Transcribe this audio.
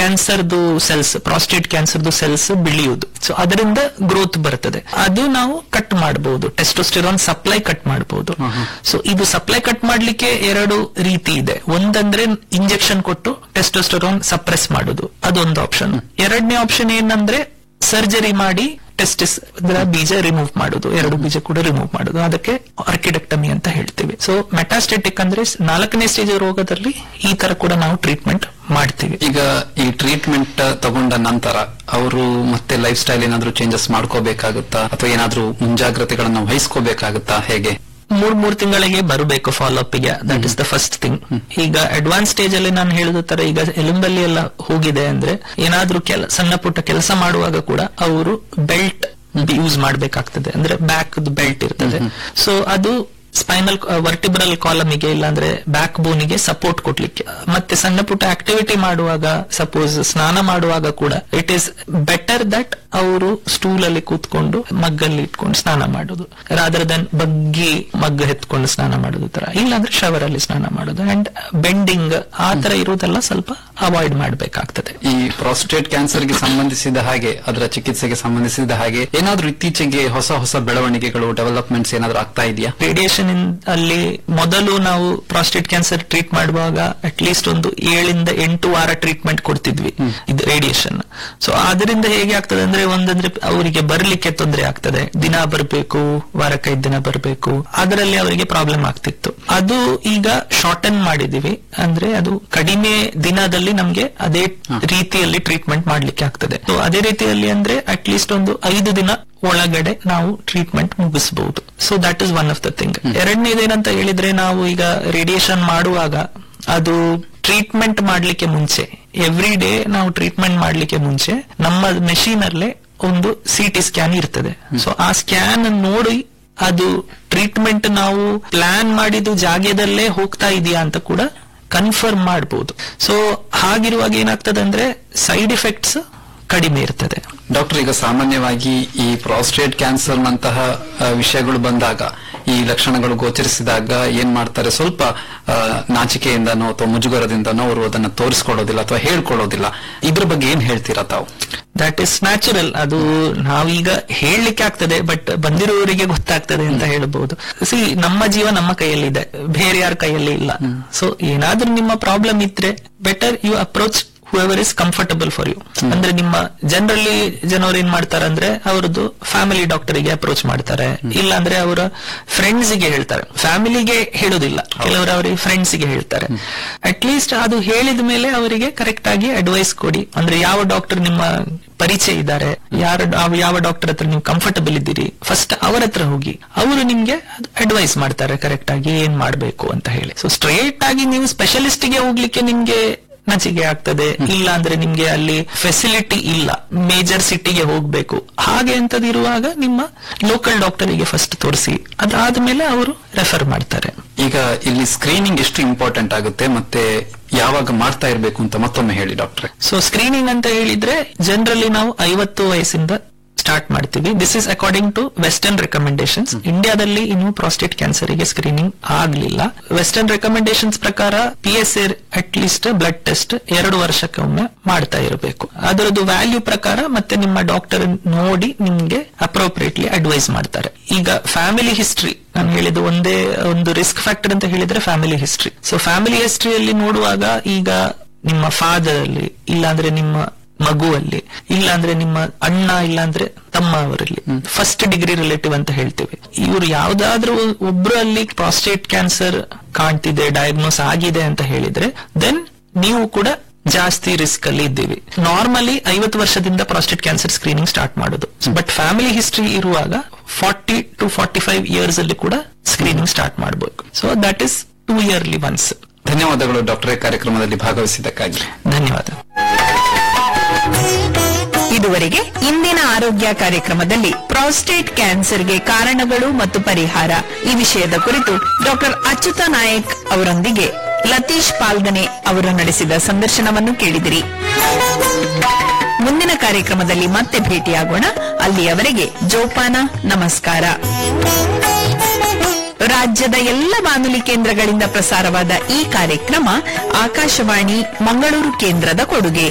ಕ್ಯಾನ್ಸರ್ದು cells prostate ಕ್ಯಾನ್ಸರ್ದು cells ಬೆಳೆಯುವುದು so ಅದರಿಂದ ಗ್ರೋತ್ ಬರ್ತದೆ ಅದು ನಾವು ಕಟ್ ಮಾಡಬಹುದು ಟೆಸ್ಟೋಸ್ಟಿರಾನ್ ಸಪ್ಲೈ ಕಟ್ ಮಾಡಬಹುದು ಸೊ ಇದು ಸಪ್ಲೈ ಕಟ್ ಮಾಡ್ಲಿಕ್ಕೆ ಎರಡು ರೀತಿ ಇದೆ ಒಂದಂದ್ರೆ ಇಂಜೆಕ್ಷನ್ ಕೊಟ್ಟು ಟೆಸ್ಟೋಸ್ಟಿರಾನ್ ಸಪ್ರೆಸ್ ಮಾಡುದು ಅದೊಂದು ಆಪ್ಷನ್ ಎರಡನೇ ಆಪ್ಷನ್ ಏನಂದ್ರೆ ಸರ್ಜರಿ ಮಾಡಿ ಟೆಸ್ಟಿಸ್ ಅದರ ಬೀಜ ರಿಮೂವ್ ಮಾಡುದು ಎರಡು ಬೀಜ ಕೂಡ ರಿಮೂವ್ ಮಾಡುದು ಅದಕ್ಕೆ ಆರ್ಕಿಡೆಕ್ಟಮಿ ಅಂತ ಹೇಳ್ತೀವಿ ಸೊ ಮೆಟಾಸ್ಟೆಟಿಕ್ ಅಂದ್ರೆ ನಾಲ್ಕನೇ ಸ್ಟೇಜ್ ರೋಗದಲ್ಲಿ ಈ ತರ ಕೂಡ ನಾವು ಟ್ರೀಟ್ಮೆಂಟ್ ಮಾಡ್ತೀವಿ ಈಗ ಈ ಟ್ರೀಟ್ಮೆಂಟ್ ತಗೊಂಡ ನಂತರ ಅವರು ಮತ್ತೆ ಲೈಫ್ ಸ್ಟೈಲ್ ಏನಾದ್ರೂ ಚೇಂಜಸ್ ಮಾಡ್ಕೋಬೇಕಾಗುತ್ತಾ ಅಥವಾ ಏನಾದ್ರೂ ಮುಂಜಾಗ್ರತೆಗಳನ್ನ ವಹಿಸ್ಕೋಬೇಕಾಗುತ್ತಾ ಹೇಗೆ ಮೂರ್ ಮೂರ್ ತಿಂಗಳಿಗೆ ಬರಬೇಕು ಫಾಲೋ ಅಪ್ ಗೆ that is the first thing ಈಗ ಅಡ್ವಾನ್ಸ್ ಸ್ಟೇಜ್ ಅಲ್ಲಿ ನಾನು ಹೇಳಿದ ತರ ಈಗ ಎಲುಂಬಲ್ಲಿ ಎಲ್ಲ ಹೋಗಿದೆ ಅಂದ್ರೆ ಏನಾದ್ರೂ ಕೆಲ ಸಣ್ಣ ಪುಟ್ಟ ಕೆಲಸ ಮಾಡುವಾಗ ಕೂಡ ಅವರು ಬೆಲ್ಟ್ ಯೂಸ್ ಮಾಡ್ಬೇಕಾಗ್ತದೆ ಅಂದ್ರೆ ಬ್ಯಾಕ್ ಬೆಲ್ಟ್ ಇರ್ತದೆ ಸೊ ಅದು ಸ್ಪೈನಲ್ ವರ್ಟಿಬ್ರಲ್ ಕಾಲಮಿಗೆ ಇಲ್ಲಾಂದ್ರೆ ಬ್ಯಾಕ್ ಬೋನಿಗೆ ಸಪೋರ್ಟ್ ಕೊಡ್ಲಿಕ್ಕೆ ಮತ್ತೆ ಸಣ್ಣ ಪುಟ್ಟ ಆಕ್ಟಿವಿಟಿ ಮಾಡುವಾಗ ಸಪೋಸ್ ಸ್ನಾನ ಮಾಡುವಾಗ ಕೂಡ ಇಟ್ ಈಸ್ ಬೆಟರ್ ದಟ್ ಅವರು ಸ್ಟೂಲ್ ಅಲ್ಲಿ ಕೂತ್ಕೊಂಡು ಮಗ್ಗಲ್ಲಿ ಇಟ್ಕೊಂಡು ಸ್ನಾನ ಮಾಡುದು ರಾದರ್ ದನ್ ಬಗ್ಗಿ ಮಗ್ಗ ಎತ್ಕೊಂಡು ಸ್ನಾನ ಮಾಡುದು ತರ ಇಲ್ಲಾಂದ್ರೆ ಶವರ್ ಅಲ್ಲಿ ಸ್ನಾನ ಮಾಡುದು ಅಂಡ್ ಬೆಂಡಿಂಗ್ ಆ ತರ ಇರುವುದೆಲ್ಲ ಸ್ವಲ್ಪ ಅವಾಯ್ಡ್ ಮಾಡ್ಬೇಕಾಗ್ತದೆ ಈ ಪ್ರಾಸ್ಟೇಟ್ ಕ್ಯಾನ್ಸರ್ಗೆ ಸಂಬಂಧಿಸಿದ ಹಾಗೆ ಅದರ ಚಿಕಿತ್ಸೆಗೆ ಸಂಬಂಧಿಸಿದ ಹಾಗೆ ಏನಾದ್ರೂ ಇತ್ತೀಚೆಗೆ ಹೊಸ ಹೊಸ ಬೆಳವಣಿಗೆಗಳು ಡೆವಲಪ್ಮೆಂಟ್ಸ್ ಏನಾದ್ರೂ ಆಗ್ತಾ ಇದೆಯಾ ರೇಡಿಯೇಷನ್ ಅಲ್ಲಿ ಮೊದಲು ನಾವು ಪ್ರಾಸ್ಟೇಟ್ ಕ್ಯಾನ್ಸರ್ ಟ್ರೀಟ್ ಮಾಡುವಾಗ ಅಟ್ ಲೀಸ್ಟ್ ಒಂದು ಏಳಿಂದ ಎಂಟು ವಾರ ಟ್ರೀಟ್ಮೆಂಟ್ ಕೊಡ್ತಿದ್ವಿ ಇದು ರೇಡಿಯೇಷನ್ ಸೊ ಅದರಿಂದ ಹೇಗೆ ಆಗ್ತದೆ ಅಂದ್ರೆ ಒಂದಂದ್ರೆ ಅವರಿಗೆ ಬರ್ಲಿಕ್ಕೆ ತೊಂದರೆ ಆಗ್ತದೆ ದಿನ ಬರಬೇಕು ವಾರಕ್ಕೈದು ದಿನ ಬರಬೇಕು ಅದರಲ್ಲಿ ಅವರಿಗೆ ಪ್ರಾಬ್ಲಮ್ ಆಗ್ತಿತ್ತು ಅದು ಈಗ ಶಾರ್ಟನ್ ಮಾಡಿದೀವಿ ಅಂದ್ರೆ ಅದು ಕಡಿಮೆ ದಿನದಲ್ಲಿ ನಮ್ಗೆ ಅದೇ ರೀತಿಯಲ್ಲಿ ಟ್ರೀಟ್ಮೆಂಟ್ ಮಾಡ್ಲಿಕ್ಕೆ ಆಗ್ತದೆ ಸೊ ಅದೇ ರೀತಿಯಲ್ಲಿ ಅಂದ್ರೆ ಅಟ್ ಲೀಸ್ಟ್ ಒಂದು ಐದು ದಿನ ಒಳಗಡೆ ನಾವು ಟ್ರೀಟ್ಮೆಂಟ್ ಮುಗಿಸಬಹುದು so that is one of the thing ಎರಡನೇದೇನಂತ ಹೇಳಿದ್ರೆ ನಾವು ಈಗ ರೇಡಿಯೇಷನ್ ಮಾಡುವಾಗ ಅದು ಟ್ರೀಟ್ಮೆಂಟ್ ಮಾಡ್ಲಿಕ್ಕೆ ಮುಂಚೆ ಎವ್ರಿ ಡೇ ನಾವು ಟ್ರೀಟ್ಮೆಂಟ್ ಮಾಡ್ಲಿಕ್ಕೆ ಮುಂಚೆ ನಮ್ಮ ಮೆಷಿನ್ ಅಲ್ಲೇ ಒಂದು ಸಿ ಟಿ ಸ್ಕ್ಯಾನ್ ಇರ್ತದೆ ಸೊ ಆ ಸ್ಕ್ಯಾನ್ ನೋಡಿ ಅದು ಟ್ರೀಟ್ಮೆಂಟ್ ನಾವು ಪ್ಲಾನ್ ಮಾಡಿದ್ದು ಜಾಗದಲ್ಲೇ ಹೋಗ್ತಾ ಇದೆಯಾ ಅಂತ ಕೂಡ ಕನ್ಫರ್ಮ್ ಮಾಡಬಹುದು ಸೊ ಹಾಗಿರುವಾಗ ಏನಾಗ್ತದೆ ಅಂದ್ರೆ ಸೈಡ್ ಎಫೆಕ್ಟ್ಸ್ ಕಡಿಮೆ ಇರ್ತದೆ ಡಾಕ್ಟರ್ ಈಗ ಸಾಮಾನ್ಯವಾಗಿ ಈ ಪ್ರಾಸ್ಟೇಟ್ ಕ್ಯಾನ್ಸರ್ ನಂತಹ ಆ, ವಿಷಯಗಳು ಬಂದಾಗ ಈ ಲಕ್ಷಣಗಳು ಗೋಚರಿಸಿದಾಗ ಏನ್ ಮಾಡ್ತಾರೆ ಸ್ವಲ್ಪ ಆ, ನಾಚಿಕೆಯಿಂದನೋ ಅಥವಾ ಮುಜುಗರದಿಂದನೋ ಅವರು ಅದನ್ನ ತೋರಿಸ್ಕೊಳ್ಳೋದಿಲ್ಲ ಅಥವಾ ಹೇಳ್ಕೊಳ್ಳೋದಿಲ್ಲ ಇದ್ರ ಬಗ್ಗೆ ಏನ್ ಹೇಳ್ತೀರಾ ತಾವು ದಟ್ ಇಸ್ ನ್ಯಾಚುರಲ್ ಅದು ನಾವೀಗ ಹೇಳಲಿಕ್ಕೆ ಆಗ್ತದೆ ಬಟ್ ಬಂದಿರುವವರಿಗೆ ಗೊತ್ತಾಗ್ತದೆ ಅಂತ ಹೇಳ್ಬಹುದು ಸಿ ನಮ್ಮ ಜೀವ ನಮ್ಮ ಕೈಯಲ್ಲಿ ಇದೆ ಬೇರೆ ಯಾರ ಕೈಯಲ್ಲಿ ಇಲ್ಲ ಸೊ ಏನಾದ್ರೂ ನಿಮ್ಮ ಪ್ರಾಬ್ಲಮ್ ಇದ್ರೆ better you approach whoever is comfortable for you ಅಂದ್ರೆ ನಿಮ್ಮ ಜನರಲಿ ಜನರು ಏನ್ ಮಾಡ್ತಾರೆ ಅಂದ್ರೆ ಅವರದ್ದು ಫ್ಯಾಮಿಲಿ ಡಾಕ್ಟರಿಗೆ ಅಪ್ರೋಚ್ ಮಾಡ್ತಾರೆ ಇಲ್ಲ ಅಂದ್ರೆ ಅವರ ಫ್ರೆಂಡ್ಸ್ ಗೆ ಹೇಳ್ತಾರೆ ಫ್ಯಾಮಿಲಿಗೆ ಹೇಳೋದಿಲ್ಲ ಕೆಲವರು ಅವರಿಗೆ ಫ್ರೆಂಡ್ಸ್ ಗೆ ಹೇಳ್ತಾರೆ ಅಟ್ ಲೀಸ್ಟ್ ಅದು ಹೇಳಿದ ಮೇಲೆ ಅವರಿಗೆ ಕರೆಕ್ಟ್ ಆಗಿ ಅಡ್ವೈಸ್ ಕೊಡಿ ಅಂದ್ರೆ ಯಾವ ಡಾಕ್ಟರ್ ನಿಮ್ಮ ಪರಿಚಯ ಇದ್ದಾರೆ ಯಾರ ಯಾವ ಡಾಕ್ಟರ್ ಹತ್ರ ನೀವು ಕಂಫರ್ಟಬಲ್ ಇದ್ದೀರಿ ಫಸ್ಟ್ ಅವರ ಹತ್ರ ಹೋಗಿ ಅವರು ನಿಮ್ಗೆ ಅಡ್ವೈಸ್ ಮಾಡ್ತಾರೆ ಕರೆಕ್ಟ್ ಆಗಿ ಏನ್ ಮಾಡ್ಬೇಕು ಅಂತ ಹೇಳಿ ಸೊ ಸ್ಟ್ರೇಟ್ ಆಗಿ ನೀವು ಸ್ಪೆಷಲಿಸ್ಟ್ ಗೆ ಹೋಗ್ಲಿಕ್ಕೆ ನಿಮ್ಗೆ ನಚಿಗೆ ಆಗ್ತದೆ ಇಲ್ಲ ಅಂದ್ರೆ ನಿಮ್ಗೆ ಅಲ್ಲಿ ಫೆಸಿಲಿಟಿ ಇಲ್ಲ ಮೇಜರ್ ಸಿಟಿಗೆ ಹೋಗ್ಬೇಕು ಹಾಗೆ ಅಂತದಿರುವಾಗ ನಿಮ್ಮ ಲೋಕಲ್ ಡಾಕ್ಟರಿಗೆ ಫಸ್ಟ್ ತೋರಿಸಿ ಅದಾದ್ಮೇಲೆ ಅವರು ರೆಫರ್ ಮಾಡ್ತಾರೆ ಈಗ ಇಲ್ಲಿ ಸ್ಕ್ರೀನಿಂಗ್ ಎಷ್ಟು ಇಂಪಾರ್ಟೆಂಟ್ ಆಗುತ್ತೆ ಮತ್ತೆ ಯಾವಾಗ ಮಾಡ್ತಾ ಇರಬೇಕು ಅಂತ ಮತ್ತೊಮ್ಮೆ ಹೇಳಿ ಡಾಕ್ಟ್ರೆ ಸೊ ಸ್ಕ್ರೀನಿಂಗ್ ಅಂತ ಹೇಳಿದ್ರೆ ಜನರಲಿ ನಾವು ಐವತ್ತು ವಯಸ್ಸಿಂದ ಸ್ಟಾರ್ಟ್ ಮಾಡ್ತೀವಿ this is according to western recommendations ಇಂಡಿಯಾದಲ್ಲಿ ಇನ್ನು ಪ್ರಾಸ್ಟೇಟ್ ಕ್ಯಾನ್ಸರ್ ಗೆ ಸ್ಕ್ರೀನಿಂಗ್ ಆಗ್ಲಿಲ್ಲ ವೆಸ್ಟರ್ನ್ ರೆಕಮೆಂಡೇಶನ್ಸ್ ಪ್ರಕಾರ P S A at least blood test ಎರಡು ವರ್ಷಕ್ಕೊಮ್ಮೆ ಮಾಡ್ತಾ ಇರಬೇಕು ಅದರದ್ದು ವ್ಯಾಲ್ಯೂ ಪ್ರಕಾರ ಮತ್ತೆ ನಿಮ್ಮ ಡಾಕ್ಟರ್ ನೋಡಿ ನಿಮ್ಗೆ ಅಪ್ರೋಪ್ರಿಯೇಟ್ಲಿ ಅಡ್ವೈಸ್ ಮಾಡ್ತಾರೆ ಈಗ ಫ್ಯಾಮಿಲಿ ಹಿಸ್ಟ್ರಿ ನಾನು ಹೇಳಿದ ಒಂದೇ ಒಂದು ರಿಸ್ಕ್ ಫ್ಯಾಕ್ಟರ್ ಅಂತ ಹೇಳಿದ್ರೆ ಫ್ಯಾಮಿಲಿ ಹಿಸ್ಟ್ರಿ ಸೊ ಫ್ಯಾಮಿಲಿ ಹಿಸ್ಟ್ರಿಯಲ್ಲಿ ನೋಡುವಾಗ ಈಗ ನಿಮ್ಮ ಫಾದರ್ ಅಲ್ಲಿ ಇಲ್ಲಾಂದ್ರೆ ನಿಮ್ಮ ಮಗುವಲ್ಲಿ ಇಲ್ಲಾಂದ್ರೆ ನಿಮ್ಮ ಅಣ್ಣ ಇಲ್ಲಾಂದ್ರೆ ತಮ್ಮ ಅವರಲ್ಲಿ ಫಸ್ಟ್ ಡಿಗ್ರಿ ರಿಲೇಟಿವ್ ಅಂತ ಹೇಳ್ತೇವೆ ಇವರು ಯಾವ್ದಾದ್ರೂ ಒಬ್ರು ಅಲ್ಲಿ ಪ್ರಾಸ್ಟೇಟ್ ಕ್ಯಾನ್ಸರ್ ಕಾಣ್ತಿದೆ ಡಯಾಗ್ನೋಸ್ ಆಗಿದೆ ಅಂತ ಹೇಳಿದ್ರೆ ದೆನ್ ನೀವು ಕೂಡ ಜಾಸ್ತಿ ರಿಸ್ಕ್ ಅಲ್ಲಿ ಇದ್ದೀವಿ ನಾರ್ಮಲಿ ಐವತ್ತು ವರ್ಷದಿಂದ ಪ್ರಾಸ್ಟೇಟ್ ಕ್ಯಾನ್ಸರ್ ಸ್ಕ್ರೀನಿಂಗ್ ಸ್ಟಾರ್ಟ್ ಮಾಡೋದು ಬಟ್ ಫ್ಯಾಮಿಲಿ ಹಿಸ್ಟ್ರಿ ಇರುವಾಗ forty to forty five years ಅಲ್ಲಿ ಕೂಡ ಸ್ಕ್ರೀನಿಂಗ್ ಸ್ಟಾರ್ಟ್ ಮಾಡಬೇಕು so that is two yearly once ಧನ್ಯವಾದಗಳು ಡಾಕ್ಟರ್ ಕಾರ್ಯಕ್ರಮದಲ್ಲಿ ಭಾಗವಹಿಸಿದ್ದಕ್ಕಾಗಿ ಧನ್ಯವಾದ ಇದುವರೆಗೆ ಇಂದಿನ ಆರೋಗ್ಯ ಕಾರ್ಯಕ್ರಮದಲ್ಲಿ ಪ್ರಾಸ್ಟೇಟ್ ಕ್ಯಾನ್ಸರ್ಗೆ ಕಾರಣಗಳು ಮತ್ತು ಪರಿಹಾರ ಈ ವಿಷಯದ ಕುರಿತು ಡಾಕ್ಟರ್ ಅಚ್ಯುತ ನಾಯಕ್ ಅವರೊಂದಿಗೆ ಲತೀಶ್ ಪಾಲ್ಗನೆ ಅವರು ನಡೆಸಿದ ಸಂದರ್ಶನವನ್ನು ಕೇಳಿದಿರಿ ಮುಂದಿನ ಕಾರ್ಯಕ್ರಮದಲ್ಲಿ ಮತ್ತೆ ಭೇಟಿಯಾಗೋಣ ಅಲ್ಲಿಯವರೆಗೆ ಜೋಪಾನ ನಮಸ್ಕಾರ ರಾಜ್ಯದ ಎಲ್ಲ ಬಾನುಲಿ ಕೇಂದ್ರಗಳಿಂದ ಪ್ರಸಾರವಾದ ಈ ಕಾರ್ಯಕ್ರಮ ಆಕಾಶವಾಣಿ ಮಂಗಳೂರು ಕೇಂದ್ರದ ಕೊಡುಗೆ